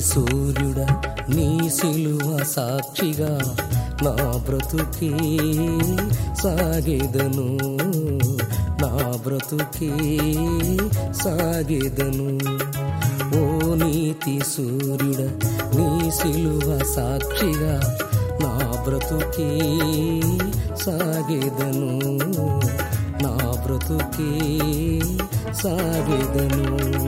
సూర్యుడ నీ సిలువ సాక్షిగా నా బ్రతుకే సాగేదను నా బ్రతుకే సాగేదను ఓ నీతి సూర్యుడ నీ సిలువ సాక్షిగా నా బ్రతుకే సాగేదను నా బ్రతుకే సాగేదను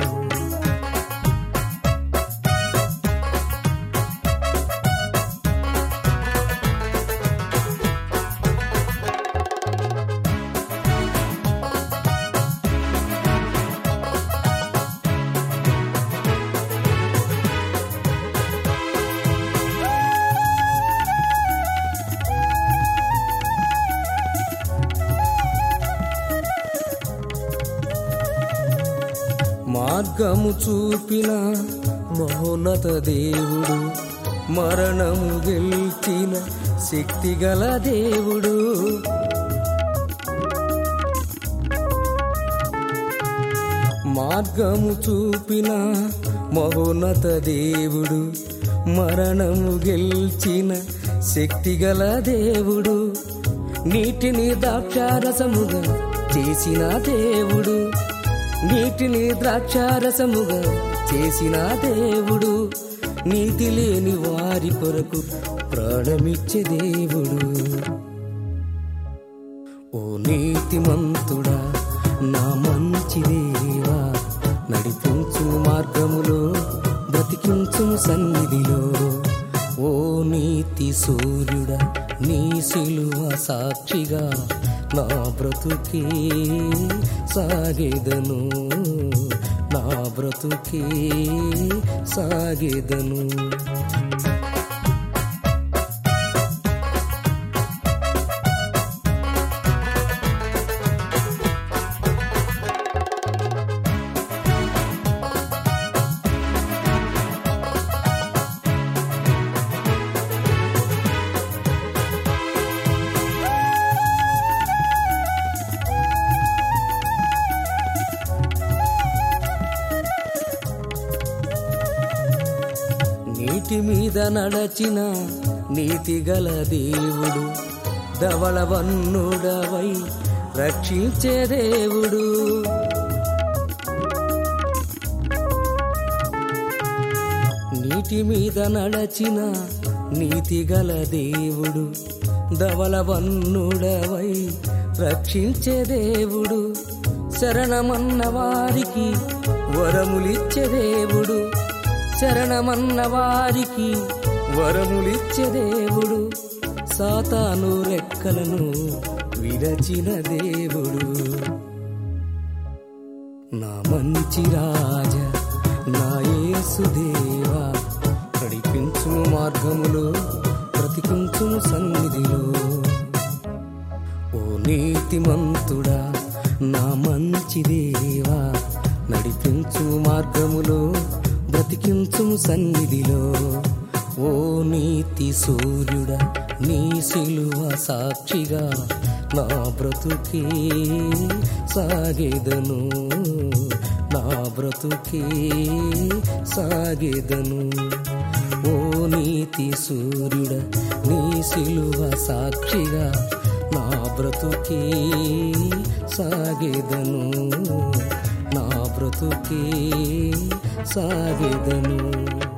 మార్గము చూపిన మహోన్నత దేవుడు మరణము గెలిచిన శక్తిగల దేవుడు మార్గము చూపిన మహోన్నత దేవుడు మరణము గెలిచిన శక్తిగల దేవుడు నీటిని ద్రాక్షారసముగా చేసిన దేవుడు నీటిని ద్రాక్షారసముగా చేసిన దేవుడు నీతి లేని వారి కొరకు ప్రాణమిచ్చే దేవుడు ఓ నీతిమంతుడా నా మంచి దేవా నడిపించు మార్గములో బ్రతికించు సన్నిధిలో ఓ నీతి సూర్యుడా నీ సిలువ సాక్షిగా నా బ్రతుకే సాగేదను నా బ్రతుకే సాగేదను నీటి మీద నడచిన నీతి గల దేవుడు ధవళవన్నుడవై రక్షించే దేవుడు నీటి మీద నడచిన నీతి గల దేవుడు ధవళవన్నుడవై రక్షించే దేవుడు శరణమన్న వారికి వరములిచ్చే దేవుడు శరణమన్న వారికి వరములిచ్చే దేవుడు సాతాను రెక్కలను విరచిన దేవుడు నా మంచి రాజ నా యేసుదేవా నడిపించు మార్గములో బ్రతికించు సన్నిధిలో ఓ నీతిమంతుడా నా మంచి దేవా నడిపించు మార్గములో బ్రతికించు సన్నిధిలో ఓ నీతి సూర్యుడా నీ సిలువ సాక్షిగా నా బ్రతుకే సాగేదను నా బ్రతుకే సాగేదను ఓ నీతి సూర్యుడ నీ సిలువ సాక్షిగా నా బ్రతుకే సాగేదను నా బ్రతుకే సాగేదను